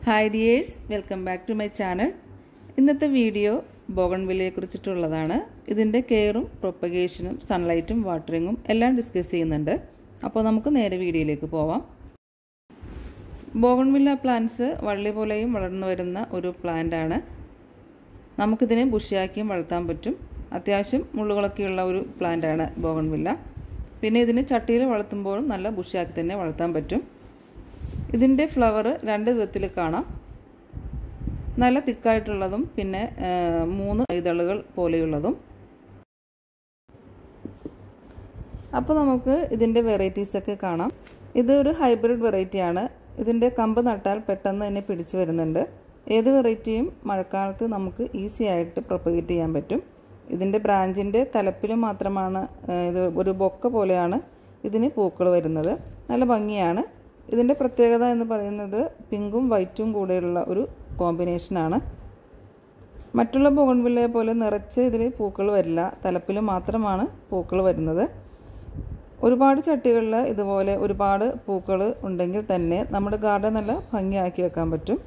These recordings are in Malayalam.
hi dears welcome back to my channel ഇന്നത്തെ വീഡിയോ ബോഗൺവില്ലയെ കുറിച്ചിട്ടുള്ളതാണ് ഇതിൻ്റെ കെയറും പ്രൊപ്പഗേഷനും സൺലൈറ്റും വാട്ടറിങ്ങും എല്ലാം ഡിസ്കസ് ചെയ്യുന്നുണ്ട് അപ്പോൾ നമുക്ക് നേരെ വീഡിയോയിലേക്ക് പോവാം ബോഗൺവില്ല പ്ലാന്റ്സ് വള്ളി പോലെയും വളർന്നു വരുന്ന ഒരു പ്ലാന്റാണ് നമുക്കിതിനെ ബുഷിയാക്കിയും വളർത്താൻ പറ്റും അത്യാവശ്യം മുള്ളുകളൊക്കെയുള്ള ഒരു പ്ലാന്റാണ് ബോഗൺവില്ല പിന്നെ ഇതിന് ചട്ടിയിൽ വളർത്തുമ്പോഴും നല്ല ബുഷിയാക്കി തന്നെ വളർത്താൻ പറ്റും ഇതിൻ്റെ ഫ്ലവർ രണ്ട് വിധത്തിൽ കാണാം നല്ല തിക്കായിട്ടുള്ളതും പിന്നെ മൂന്ന് ഇതളുകൾ പോലെയുള്ളതും അപ്പോൾ നമുക്ക് ഇതിൻ്റെ വെറൈറ്റീസൊക്കെ കാണാം ഇത് ഒരു ഹൈബ്രിഡ് വെറൈറ്റിയാണ് ഇതിൻ്റെ കമ്പ് നട്ടാൽ പെട്ടെന്ന് തന്നെ പിടിച്ചു വരുന്നുണ്ട് ഏത് വെറൈറ്റിയും മഴക്കാലത്ത് നമുക്ക് ഈസി ആയിട്ട് പ്രൊപ്പഗേറ്റ് ചെയ്യാൻ പറ്റും ഇതിൻ്റെ ബ്രാഞ്ചിൻ്റെ തലപ്പിൽ മാത്രമാണ് ഇത് ഒരു ബൊക്ക പോലെയാണ് ഇതിന് പൂക്കൾ വരുന്നത് നല്ല ഭംഗിയാണ് ഇതിൻ്റെ പ്രത്യേകത എന്ന് പറയുന്നത് പിങ്കും വൈറ്റും കൂടെയുള്ള ഒരു കോമ്പിനേഷനാണ് മറ്റുള്ള ബോഗൺവില്ലയെ പോലെ നിറച്ച് ഇതിൽ പൂക്കൾ വരില്ല തലപ്പിൽ മാത്രമാണ് പൂക്കൾ വരുന്നത് ഒരുപാട് ചട്ടികളിൽ ഇതുപോലെ ഒരുപാട് പൂക്കൾ ഉണ്ടെങ്കിൽ തന്നെ നമ്മുടെ ഗാർഡൻ നല്ല ഭംഗിയാക്കി വെക്കാൻ പറ്റും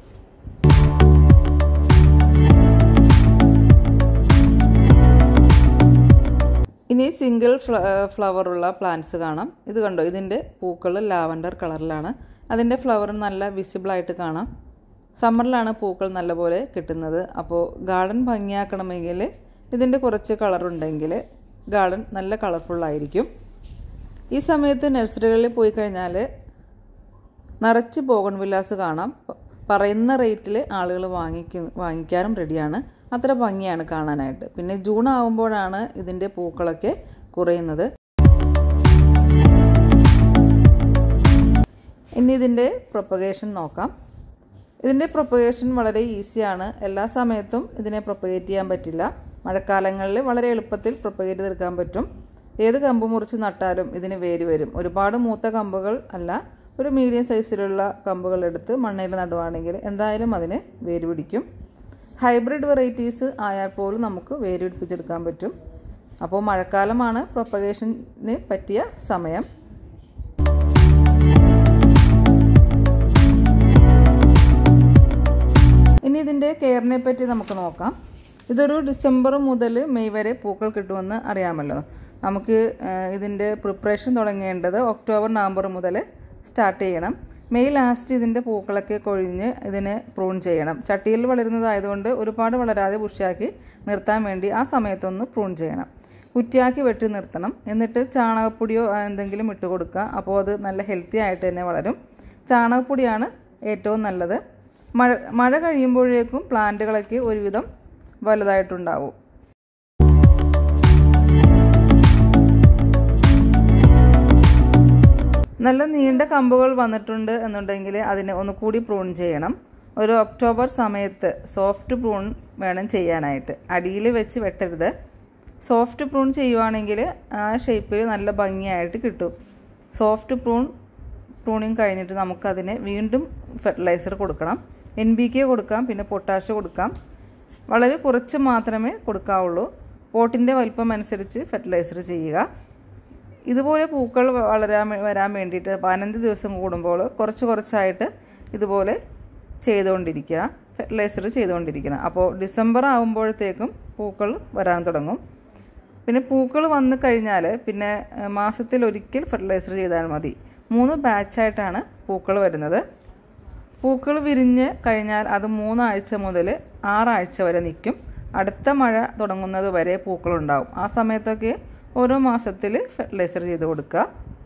ഇനി സിംഗിൾ ഫ്ല ഫ്ലവറുള്ള പ്ലാന്റ്സ് കാണാം ഇത് കണ്ടോ ഇതിൻ്റെ പൂക്കൾ ലാവൻഡർ കളറിലാണ് അതിൻ്റെ ഫ്ലവർ നല്ല വിസിബിളായിട്ട് കാണാം സമ്മറിലാണ് പൂക്കൾ നല്ലപോലെ കിട്ടുന്നത് അപ്പോൾ ഗാർഡൻ ഭംഗിയാക്കണമെങ്കിൽ ഇതിൻ്റെ കുറച്ച് കളറുണ്ടെങ്കിൽ ഗാർഡൻ നല്ല കളർഫുള്ളായിരിക്കും ഈ സമയത്ത് നഴ്സറികളിൽ പോയി കഴിഞ്ഞാൽ നിറച്ച് ബോഗൺ വില്ലാസ് കാണാം പറയുന്ന റേറ്റിൽ ആളുകൾ വാങ്ങിക്കും വാങ്ങിക്കാനും റെഡിയാണ് അത്ര ഭംഗിയാണ് കാണാനായിട്ട് പിന്നെ ജൂൺ ആകുമ്പോഴാണ് ഇതിൻ്റെ പൂക്കളൊക്കെ കുറയുന്നത് ഇനി ഇതിൻ്റെ പ്രൊപ്പഗേഷൻ നോക്കാം ഇതിൻ്റെ പ്രൊപ്പഗേഷൻ വളരെ ഈസിയാണ് എല്ലാ സമയത്തും ഇതിനെ പ്രൊപ്പഗേറ്റ് ചെയ്യാൻ പറ്റില്ല മഴക്കാലങ്ങളിൽ വളരെ എളുപ്പത്തിൽ പ്രൊപ്പഗേറ്റ് തീർക്കാൻ പറ്റും ഏത് കമ്പ് മുറിച്ച് നട്ടാലും ഇതിന് വേര് വരും ഒരുപാട് മൂത്ത കമ്പുകൾ അല്ല ഒരു മീഡിയം സൈസിലുള്ള കമ്പുകൾ എടുത്ത് മണ്ണിൽ നടുവാണെങ്കിൽ എന്തായാലും അതിന് വേര് പിടിക്കും ഹൈബ്രിഡ് വെറൈറ്റീസ് ആയാൽ പോലും നമുക്ക് വേര് പിടിപ്പിച്ചെടുക്കാൻ പറ്റും അപ്പോൾ മഴക്കാലമാണ് പ്രൊപ്പഗേഷന് പറ്റിയ സമയം ഇനി ഇതിൻ്റെ കെയറിനെ പറ്റി നമുക്ക് നോക്കാം ഇതൊരു ഡിസംബർ മുതൽ മെയ് വരെ പൂക്കൾ കിട്ടുമെന്ന് അറിയാമല്ലോ നമുക്ക് ഇതിൻ്റെ പ്രിപ്പറേഷൻ തുടങ്ങേണ്ടത് ഒക്ടോബർ നവംബർ മുതൽ സ്റ്റാർട്ട് ചെയ്യണം മെയ് ലാസ്റ്റ് ഇതിൻ്റെ പൂക്കളൊക്കെ കൊഴിഞ്ഞ് ഇതിനെ പ്രൂൺ ചെയ്യണം ചട്ടിയിൽ വളരുന്നതായതുകൊണ്ട് ഒരുപാട് വളരാതെ ബുഷിയാക്കി നിർത്താൻ വേണ്ടി ആ സമയത്തൊന്ന് പ്രൂൺ ചെയ്യണം കുറ്റിയാക്കി വെട്ടി നിർത്തണം എന്നിട്ട് ചാണകപ്പൊടിയോ എന്തെങ്കിലും ഇട്ട് കൊടുക്കുക അപ്പോൾ അത് നല്ല ഹെൽത്തി ആയിട്ട് തന്നെ വളരും ചാണകപ്പൊടിയാണ് ഏറ്റവും നല്ലത് മഴ മഴ കഴിയുമ്പോഴേക്കും പ്ലാന്റുകളൊക്കെ ഒരുവിധം വലുതായിട്ടുണ്ടാവും നല്ല നീണ്ട കമ്പുകൾ വന്നിട്ടുണ്ട് എന്നുണ്ടെങ്കിൽ അതിനെ ഒന്ന് കൂടി പ്രൂൺ ചെയ്യണം ഒരു ഒക്ടോബർ സമയത്ത് സോഫ്റ്റ് പ്രൂൺ വേണം ചെയ്യാനായിട്ട് അടിയിൽ വെച്ച് വെട്ടരുത് സോഫ്റ്റ് പ്രൂൺ ചെയ്യുവാണെങ്കിൽ ആ ഷേപ്പിൽ നല്ല ഭംഗിയായിട്ട് കിട്ടും സോഫ്റ്റ് പ്രൂൺ പ്രൂണിങ് കഴിഞ്ഞിട്ട് നമുക്കതിന് വീണ്ടും ഫെർട്ടിലൈസർ കൊടുക്കണം എൻ ബി കെ കൊടുക്കാം പിന്നെ പൊട്ടാഷ് കൊടുക്കാം വളരെ കുറച്ച് മാത്രമേ കൊടുക്കാവുള്ളൂ പോട്ടിൻ്റെ വലിപ്പം അനുസരിച്ച് ഫെർട്ടിലൈസർ ചെയ്യുക ഇതുപോലെ പൂക്കൾ വളരാൻ വരാൻ വേണ്ടിയിട്ട് പതിനഞ്ച് ദിവസം കൂടുമ്പോൾ കുറച്ച് കുറച്ചായിട്ട് ഇതുപോലെ ചെയ്തുകൊണ്ടിരിക്കുക ഫെർട്ടിലൈസർ ചെയ്തുകൊണ്ടിരിക്കണം അപ്പോൾ ഡിസംബർ ആകുമ്പോഴത്തേക്കും പൂക്കൾ വരാൻ തുടങ്ങും പിന്നെ പൂക്കൾ വന്നു കഴിഞ്ഞാൽ പിന്നെ മാസത്തിൽ ഒരിക്കൽ ഫെർട്ടിലൈസർ ചെയ്താൽ മതി മൂന്ന് ബാച്ചായിട്ടാണ് പൂക്കൾ വരുന്നത് പൂക്കൾ വിരിഞ്ഞ് കഴിഞ്ഞാൽ അത് മൂന്നാഴ്ച മുതൽ ആറാഴ്ച വരെ നിൽക്കും അടുത്ത മഴ തുടങ്ങുന്നത് വരെ പൂക്കളുണ്ടാവും ആ സമയത്തൊക്കെ ഓരോ മാസത്തിൽ ഫെർട്ടിലൈസർ ചെയ്ത് കൊടുക്കുക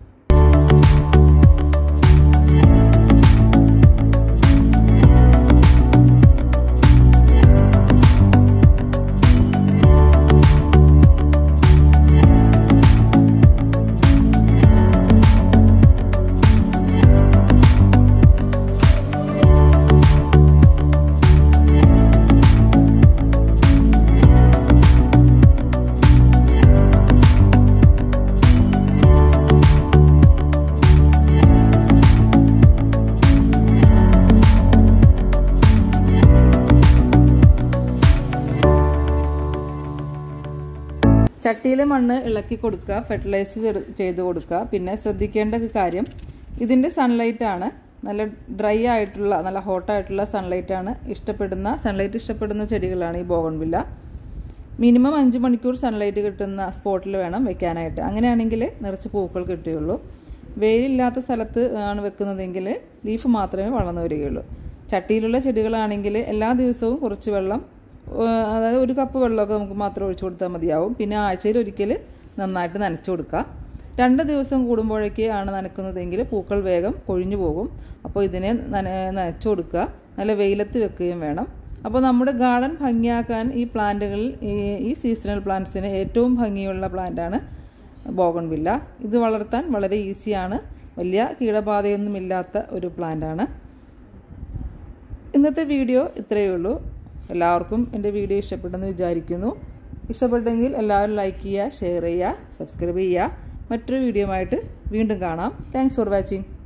ചട്ടിയിലെ മണ്ണ് ഇളക്കി കൊടുക്കുക ഫെർട്ടിലൈസ് ചെയ്ത് കൊടുക്കുക പിന്നെ ശ്രദ്ധിക്കേണ്ട കാര്യം ഇതിൻ്റെ സൺലൈറ്റ് ആണ് നല്ല ഡ്രൈ ആയിട്ടുള്ള നല്ല ഹോട്ടായിട്ടുള്ള സൺലൈറ്റാണ് ഇഷ്ടപ്പെടുന്ന സൺലൈറ്റ് ഇഷ്ടപ്പെടുന്ന ചെടികളാണ് ഈ ബോഗൺവില്ല മിനിമം അഞ്ച് മണിക്കൂർ സൺലൈറ്റ് കിട്ടുന്ന സ്പോട്ടിൽ വേണം വെക്കാനായിട്ട് അങ്ങനെയാണെങ്കിൽ നിറച്ച് പൂക്കൾ കിട്ടുകയുള്ളൂ വെയിലില്ലാത്ത സ്ഥലത്ത് ആണ് വെക്കുന്നതെങ്കിൽ ലീഫ് മാത്രമേ വളർന്നു വരികയുള്ളൂ ചട്ടിയിലുള്ള ചെടികളാണെങ്കിൽ എല്ലാ ദിവസവും കുറച്ച് വെള്ളം അതായത് ഒരു കപ്പ് വെള്ളമൊക്കെ നമുക്ക് മാത്രം ഒഴിച്ചു കൊടുത്താൽ മതിയാവും പിന്നെ ആഴ്ചയിൽ ഒരിക്കൽ നന്നായിട്ട് നനച്ചു കൊടുക്കുക രണ്ട് ദിവസം കൂടുമ്പോഴേക്ക് ആണ് നനക്കുന്നതെങ്കിൽ പൂക്കൾ വേഗം കൊഴിഞ്ഞു പോകും അപ്പോൾ ഇതിനെ നന നനച്ചു കൊടുക്കുക നല്ല വെയിലത്ത് വെക്കുകയും വേണം അപ്പോൾ നമ്മുടെ ഗാർഡൻ ഭംഗിയാക്കാൻ ഈ പ്ലാന്റുകളിൽ ഈ സീസണൽ പ്ലാന്റ്സിന് ഏറ്റവും ഭംഗിയുള്ള പ്ലാന്റാണ് ബോഗൺവില്ല ഇത് വളർത്താൻ വളരെ ഈസിയാണ് വലിയ കീടബാധയൊന്നുമില്ലാത്ത ഒരു പ്ലാന്റാണ് ഇന്നത്തെ വീഡിയോ ഇത്രയേ ഉള്ളൂ എല്ലാവർക്കും എൻ്റെ വീഡിയോ ഇഷ്ടപ്പെട്ടെന്ന് വിചാരിക്കുന്നു ഇഷ്ടപ്പെട്ടെങ്കിൽ എല്ലാവരും ലൈക്ക് ചെയ്യുക ഷെയർ ചെയ്യുക സബ്സ്ക്രൈബ് ചെയ്യുക മറ്റൊരു വീഡിയോ ആയിട്ട് വീണ്ടും കാണാം താങ്ക്സ് ഫോർ വാച്ചിങ്